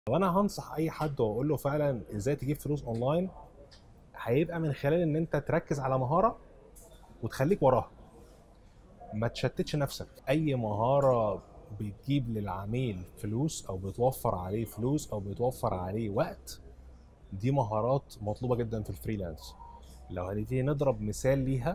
لو انا هنصح اي حد واقول له فعلا ازاي تجيب فلوس اونلاين هيبقى من خلال ان انت تركز على مهاره وتخليك وراها ما تشتتش نفسك اي مهاره بتجيب للعميل فلوس او بتوفر عليه فلوس او بتوفر عليه وقت دي مهارات مطلوبه جدا في الفريلانس لو هنبتدي نضرب مثال ليها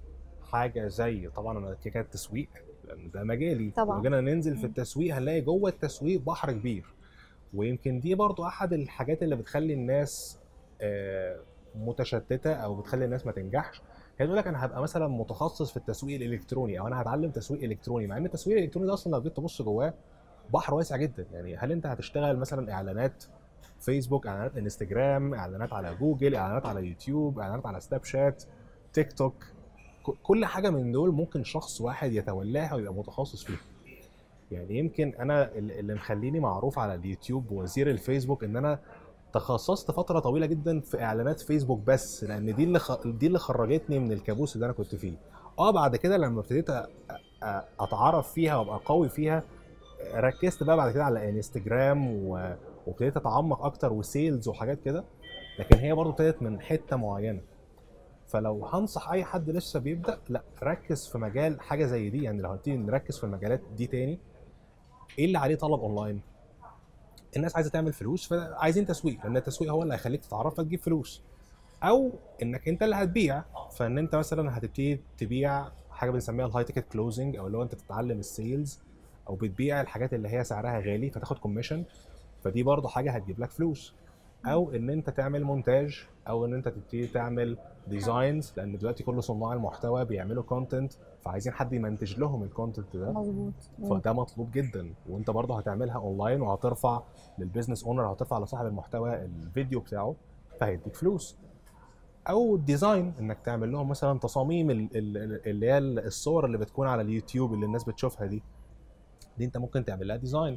حاجه زي طبعا انا كده كده التسويق لان ده مجالي طبعاً. لو جينا ننزل في مم. التسويق هنلاقي جوه التسويق بحر كبير ويمكن دي برضو احد الحاجات اللي بتخلي الناس آه، متشتته او بتخلي الناس ما تنجحش هي تقول لك انا هبقى مثلا متخصص في التسويق الالكتروني او انا هتعلم تسويق الكتروني مع ان التسويق الالكتروني ده اصلا لو جيت تبص جواه بحر واسع جدا يعني هل انت هتشتغل مثلا اعلانات فيسبوك اعلانات انستجرام اعلانات على جوجل اعلانات على يوتيوب اعلانات على سناب شات تيك توك ك- كل حاجه من دول ممكن شخص واحد يتولاها ويبقى متخصص فيها يعني يمكن انا ال- اللي مخليني معروف على اليوتيوب وزير الفيسبوك ان انا تخصصت فتره طويله جدا في اعلانات فيسبوك بس لان دي اللي خ... دي اللي خرجتني من الكابوس اللي انا كنت فيه اه بعد كده لما ابتديت أ- أ- اتعرف فيها وابقى قوي فيها ركزت بقى بعد كده على انستجرام و... وابتديت اتعمق اكتر وسيلز وحاجات كده لكن هي برضو ابتدت من حته معينه فلو هنصح اي حد لسه بيبدا لا ركز في مجال حاجه زي دي يعني لو هنبتدي نركز في المجالات دي تاني ايه اللي عليه طلب اونلاين الناس عايزه تعمل فلوس فعايزين تسويق لان التسويق هو اللي هيخليك تتعرف فتجيب فلوس او انك انت اللي هتبيع فان انت مثلا هتبتدي تبيع حاجه بنسميها الهاي تيكت كلوزنج او اللي هو انت تتعلم السيلز او بتبيع الحاجات اللي هي سعرها غالي فتاخد كوميشن فدي برضه حاجه هتجيب لك فلوس او ان انت تعمل مونتاج او ان انت تبتدي تعمل ديزاينز لان دلوقتي كل صناع المحتوى بيعملوا كونتنت فعايزين حد يمنتج لهم الكونتنت ده مظبوط فده مطلوب جدا وانت برضه هتعملها اونلاين وهترفع للبيزنس اونر هترفع لصاحب المحتوى الفيديو بتاعه فهيديك فلوس او الديزاين انك تعمل لهم مثلا تصاميم ال- ال- اللي هي الصور اللي بتكون على اليوتيوب اللي الناس بتشوفها دي دي انت ممكن تعمل لها ديزاين